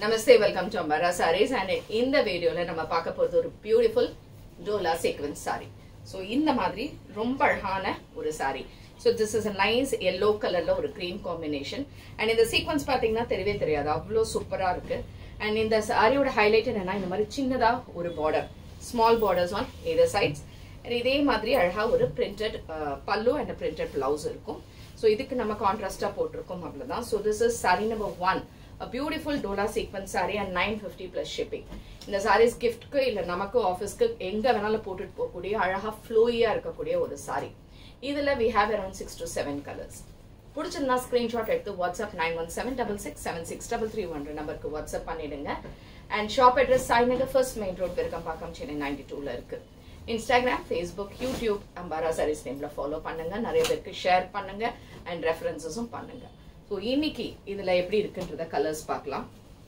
Namaste welcome to Ambara saris and இந்த வீடியோல நம்ம பார்க்க போறது ஒரு beautiful dola sequence sari so இந்த மாதிரி ரொம்ப அழகான ஒரு sari so this is a nice yellow கலர்ல ஒரு க்ரீம் காம்பினேஷன் அண்ட் இந்த சீக்வன்ஸ் பார்த்தீங்கன்னா தெரியவே தெரியாது அவ்வளோ சூப்பரா இருக்கு அண்ட் இந்த சாரியோட ஹைலைட் என்னன்னா இந்த மாதிரி சின்னதா ஒரு border small borders on either sides and இதே மாதிரி அழகா ஒரு printed pallu and printed blouse இருக்கும் ஸோ இதுக்கு நம்ம கான்ட்ராஸ்டா போட்டிருக்கோம் அவ்வளவுதான் so this is sari number one a beautiful dola sequence saree and 950 plus shipping இந்த sarees கிஃப்ட்க்கு இல்ல நமக்கு ஆஃபீஸ்க்கு எங்க வேணாலும் போட்டுட்டு போகக்கூடிய அழகா ஃப்ளோயியா இருக்கக்கூடிய ஒரு saree இதுல we have around six to seven colours பிடிச்சிருந்தா ஸ்கிரீன்ஷாட் எடுத்து WhatsApp nine one seven double six seven six double three one நம்பருக்கு வாட்ஸ்அப் பண்ணிடுங்க and shop address Sainagar first main road Perukkambakkam Chennai ninety டூல இருக்கு Instagram Facebook YouTube Ambara saris நேம்ல follow பண்ணுங்க நிறைய பேருக்கு ஷேர் பண்ணுங்க அண்ட் ரெஃபரன்சஸும் பண்ணுங்க ஸோ இன்னைக்கு இதுல எப்படி இருக்குன்றத கலர்ஸ் பார்க்கலாம்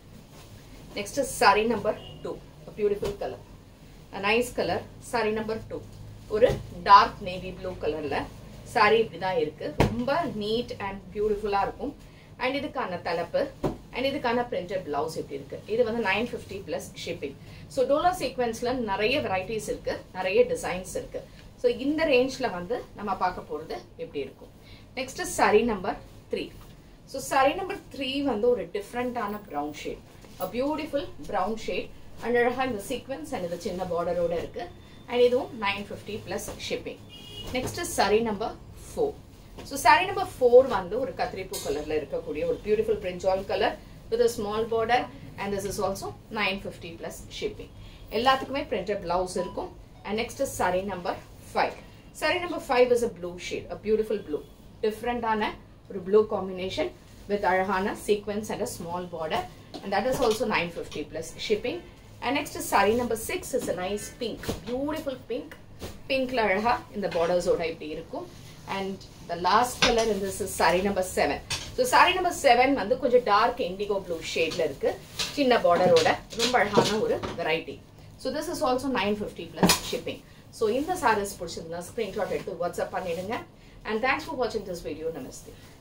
next sari number two beautiful colour nice colour sari number two ஒரு டார்க் நேவி ப்ளூ கலர்ல சாரி இப்படிதான் இருக்கு ரொம்ப நீட் அண்ட் பியூட்டிஃபுல்லா இருக்கும் அண்ட் இதுக்கான தலைப்பு அண்ட் இதுக்கான பிரிண்டட் பிளவுஸ் இப்படி இருக்கு இது வந்து nine fifty plus shipping so dola சீக்வன்ஸ்ல நிறைய வெரைட்டிஸ் இருக்கு நிறைய டிசைன்ஸ் இருக்கு ஸோ இந்த ரேஞ்ச்ல வந்து நம்ம பார்க்க போறது எப்படி இருக்கும் next sari number three so sari number three வந்து ஒரு டிஃப்ரெண்டான brown shade a beautiful brown shade and அழகாக இந்த சீக்வன்ஸ் அண்ட் இது சின்ன பார்டரோட இருக்கு அண்ட் இதுவும் nine fifty plus shipping next sari number four so sari number four வந்து ஒரு கத்திரிப்பூ கலர்ல இருக்கக்கூடிய ஒரு beautiful brinjal colour with a small border and this is also nine fifty plus shipping எல்லாத்துக்குமே பிரிண்டட் பிளவுஸ் இருக்கும் and next sari number five sari number five is a blue shade a beautiful blue டிஃப்ரெண்டான ஒரு ப்ளூ காம்பினேஷன் வித் அழகான sequence and a small border and that is also nine fifty plus shipping and next sari number six is a nice pink beautiful pink பிங்க்ல அழகா இந்த பார்டர்ஸோட இப்படி இருக்கும் and the last colour இந்த sari number seven so sari number seven வந்து கொஞ்சம் dark indigo blue ஷேட்ல இருக்கு சின்ன பார்டரோட ரொம்ப அழகான ஒரு variety so this is also nine fifty plus shipping so இந்த சாரீஸ் பிடிச்சிருந்தா ஸ்க்ரீன்ஷாட் எடுத்து வாட்ஸ்அப் பண்ணிடுங்க அண்ட் தேங்க்ஸ் ஃபார் வாட்சிங் திஸ் வீடியோ நமஸ்தே